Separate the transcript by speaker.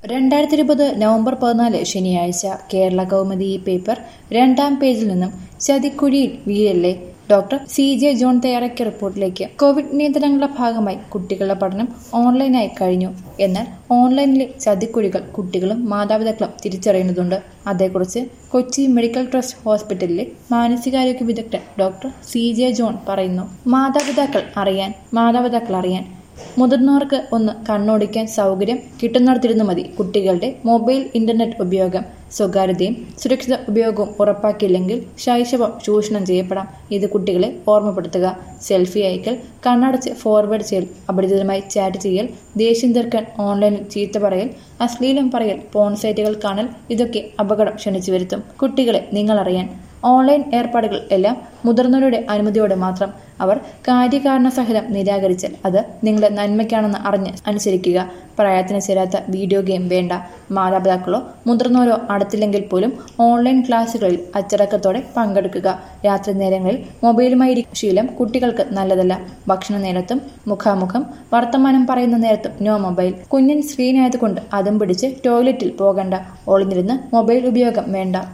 Speaker 1: രണ്ടായിരത്തി ഇരുപത് നവംബർ പതിനാല് ശനിയാഴ്ച കേരള കൗമുദി ഈ പേപ്പർ രണ്ടാം പേജിൽ നിന്നും ചതിക്കുഴിയിൽ വീഴല്ലേ ഡോക്ടർ സി ജെ ജോൺ തയ്യാറാക്കിയ റിപ്പോർട്ടിലേക്ക് കോവിഡ് നിയന്ത്രണങ്ങളുടെ ഭാഗമായി കുട്ടികളുടെ പഠനം ഓൺലൈനായി കഴിഞ്ഞു എന്നാൽ ഓൺലൈനിലെ ചതിക്കുഴികൾ കുട്ടികളും മാതാപിതാക്കളും തിരിച്ചറിയുന്നതുണ്ട് അതേക്കുറിച്ച് കൊച്ചി മെഡിക്കൽ ട്രസ്റ്റ് ഹോസ്പിറ്റലിലെ മാനസികാരോഗ്യ വിദഗ്ധൻ ഡോക്ടർ സി ജെ ജോൺ പറയുന്നു മാതാപിതാക്കൾ അറിയാൻ മാതാപിതാക്കൾ അറിയാൻ മുതിർന്നവർക്ക് ഒന്ന് കണ്ണോടിക്കാൻ സൗകര്യം കിട്ടുന്നിടത്തിരുന്നു മതി കുട്ടികളുടെ മൊബൈൽ ഇന്റർനെറ്റ് ഉപയോഗം സ്വകാര്യതയും സുരക്ഷിത ഉപയോഗവും ഉറപ്പാക്കിയില്ലെങ്കിൽ ശൈശവം ചൂഷണം ചെയ്യപ്പെടാം ഇത് കുട്ടികളെ ഓർമ്മപ്പെടുത്തുക സെൽഫി അയക്കൽ കണ്ണടച്ച് ഫോർവേഡ് ചെയ്യൽ അപരിചിതമായി ചാറ്റ് ചെയ്യൽ ദേഷ്യം തീർക്കാൻ ഓൺലൈനിൽ ചീത്ത പറയൽ അശ്ലീലം പറയൽ പോൺ സൈറ്റുകൾ കാണൽ ഇതൊക്കെ അപകടം ക്ഷണിച്ചു വരുത്തും കുട്ടികളെ നിങ്ങൾ അറിയാൻ ഓൺലൈൻ ഏർപ്പാടുകൾ എല്ലാം മുതിർന്നവരുടെ അനുമതിയോടെ മാത്രം അവർ കാര്യകാരണ സഹിതം നിരാകരിച്ചാൽ അത് നിങ്ങളുടെ നന്മയ്ക്കാണെന്ന് അറിഞ്ഞ് അനുസരിക്കുക പ്രായത്തിന് ചേരാത്ത വീഡിയോ ഗെയിം വേണ്ട മാതാപിതാക്കളോ മുതിർന്നവരോ അടുത്തില്ലെങ്കിൽ പോലും ഓൺലൈൻ ക്ലാസ്സുകളിൽ അച്ചടക്കത്തോടെ പങ്കെടുക്കുക രാത്രി നേരങ്ങളിൽ മൊബൈലുമായി ഇരിക്കുന്ന ശീലം കുട്ടികൾക്ക് നല്ലതല്ല ഭക്ഷണ നേരത്തും മുഖാമുഖം വർത്തമാനം പറയുന്ന നേരത്തും നോ മൊബൈൽ കുഞ്ഞൻ സ്ക്രീൻ ആയതുകൊണ്ട് അതും പിടിച്ച് ടോയ്ലറ്റിൽ പോകണ്ട ഒളിഞ്ഞിരുന്ന് മൊബൈൽ ഉപയോഗം വേണ്ട